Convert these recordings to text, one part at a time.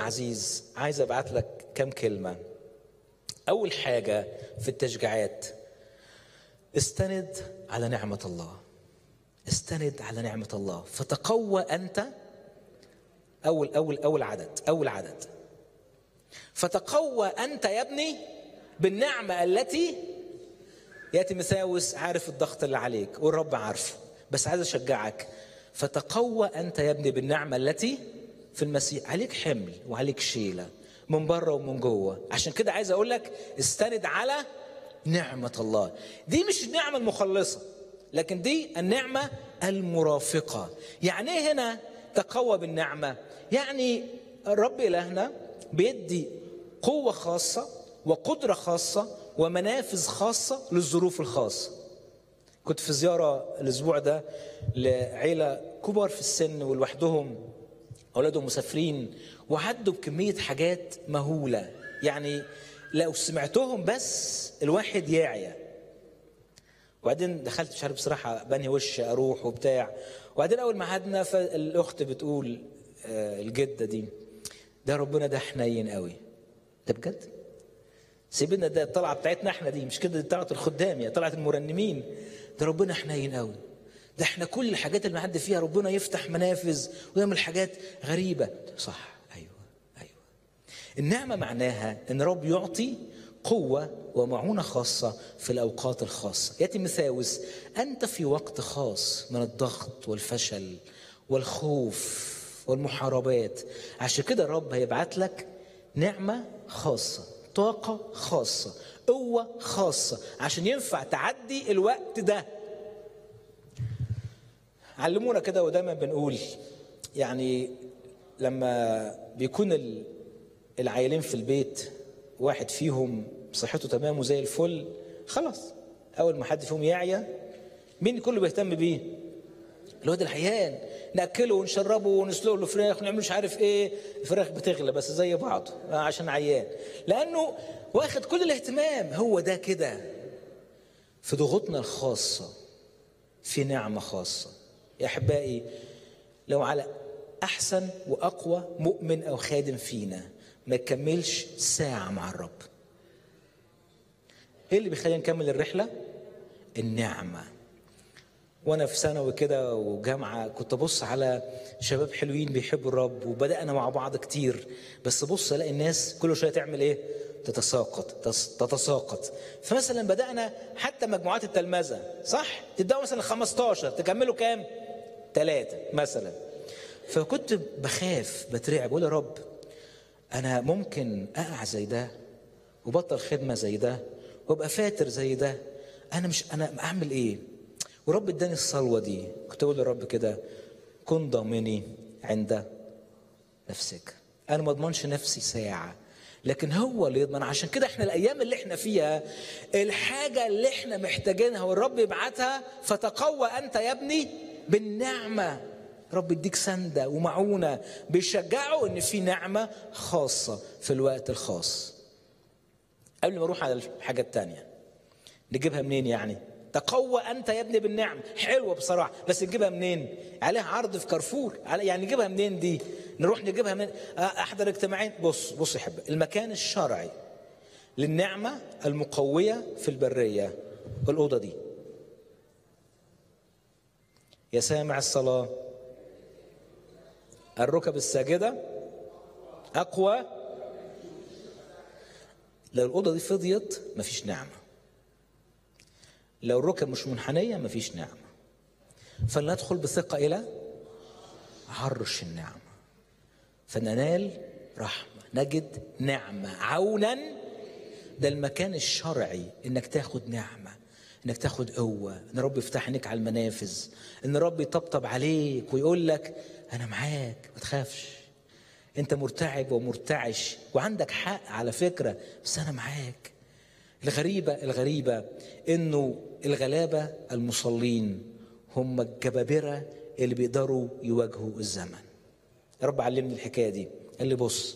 العزيز عايز ابعت لك كم كلمه اول حاجه في التشجيعات استند على نعمه الله استند على نعمه الله فتقوى انت اول اول اول عدد اول عدد فتقوى انت يا ابني بالنعمه التي ياتي مساوس عارف الضغط اللي عليك والرب عارفه بس عايز اشجعك فتقوى انت يا ابني بالنعمه التي في المسيح عليك حمل وعليك شيله من بره ومن جوه عشان كده عايز اقول لك استند على نعمه الله دي مش النعمه المخلصه لكن دي النعمه المرافقه يعني ايه هنا تقوى بالنعمه يعني الرب الهنا بيدي قوه خاصه وقدره خاصه ومنافذ خاصه للظروف الخاصه كنت في زياره الاسبوع ده لعيله كبار في السن ولوحدهم اولادهم مسافرين وعدوا بكميه حاجات مهوله يعني لو سمعتهم بس الواحد يعيا وبعدين دخلت مش عارف بصراحه بني وش اروح وبتاع وبعدين اول ما قعدنا فالاخت بتقول آه، الجده دي ده ربنا ده حنين قوي ده بجد سيبنا ده الطلعه بتاعتنا احنا دي مش كده دي طلعت الخدام يعني طلعت المرنمين ده ربنا حنين قوي ده احنا كل الحاجات اللي بنعدي فيها ربنا يفتح منافذ ويعمل حاجات غريبه صح ايوه ايوه النعمه معناها ان رب يعطي قوه ومعونه خاصه في الاوقات الخاصه ياتي مثاوس انت في وقت خاص من الضغط والفشل والخوف والمحاربات عشان كده الرب هيبعت لك نعمه خاصه طاقه خاصه قوه خاصه عشان ينفع تعدي الوقت ده علمونا كده ودايما بنقول يعني لما بيكون ال- العيلين في البيت واحد فيهم صحته تمام وزي الفل خلاص اول ما حد فيهم يعيا مين كله بيهتم بيه الواد الحيان ناكله ونشربه ونسلق له فراخ ونعمل مش عارف ايه الفراخ بتغلى بس زي بعضه عشان عيان لانه واخد كل الاهتمام هو ده كده في ضغوطنا الخاصه في نعمه خاصه يا احبائي لو على احسن واقوى مؤمن او خادم فينا ما يكملش ساعه مع الرب ايه اللي بيخلينا نكمل الرحله النعمه وانا في ثانوي كده وجامعه كنت ابص على شباب حلوين بيحبوا الرب وبدانا مع بعض كتير بس بص الاقي الناس كل شويه تعمل ايه تتساقط تس- تتساقط فمثلا بدانا حتى مجموعات التلمذه صح تبداوا مثلا 15 تكملوا كام ثلاثه مثلا فكنت بخاف بترعب بقول يا رب انا ممكن اقع زي ده وبطل خدمه زي ده وابقى فاتر زي ده انا مش انا اعمل ايه ورب اداني الصلوه دي كنت اقول للرب كده كن ضامني عند نفسك انا ما اضمنش نفسي ساعه لكن هو اللي يضمن عشان كده احنا الايام اللي احنا فيها الحاجه اللي احنا محتاجينها والرب يبعتها فتقوى انت يا ابني بالنعمه رب يديك سنده ومعونه بيشجعوا ان في نعمه خاصه في الوقت الخاص قبل ما اروح على الحاجه الثانيه نجيبها منين يعني تقوى انت يا ابني بالنعم حلوه بصراحه بس نجيبها منين عليها عرض في كارفور على- يعني نجيبها منين دي نروح نجيبها من آه، احضر اجتماعين بص بص يا حبيبي المكان الشرعي للنعمه المقويه في البريه الاوضه دي يا سامع الصلاه الركب الساجده اقوى لو الاوضه دي فضيت مفيش نعمه لو الركب مش منحنيه مفيش نعمه فلندخل بثقه الى عرش النعمه فننال رحمه نجد نعمه عونا ده المكان الشرعي انك تاخد نعمه انك تاخد قوه ان رب يفتح عينيك على المنافذ ان رب يطبطب عليك ويقول لك انا معاك ما تخافش انت مرتعب ومرتعش وعندك حق على فكره بس انا معاك الغريبه الغريبه انه الغلابه المصلين هم الجبابره اللي بيقدروا يواجهوا الزمن يا رب علمني الحكايه دي قال لي بص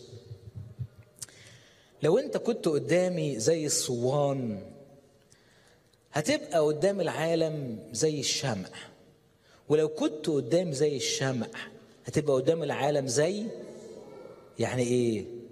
لو انت كنت قدامي زي الصوان هتبقى قدام العالم زي الشمع ولو كنت قدام زي الشمع هتبقى قدام العالم زي يعني ايه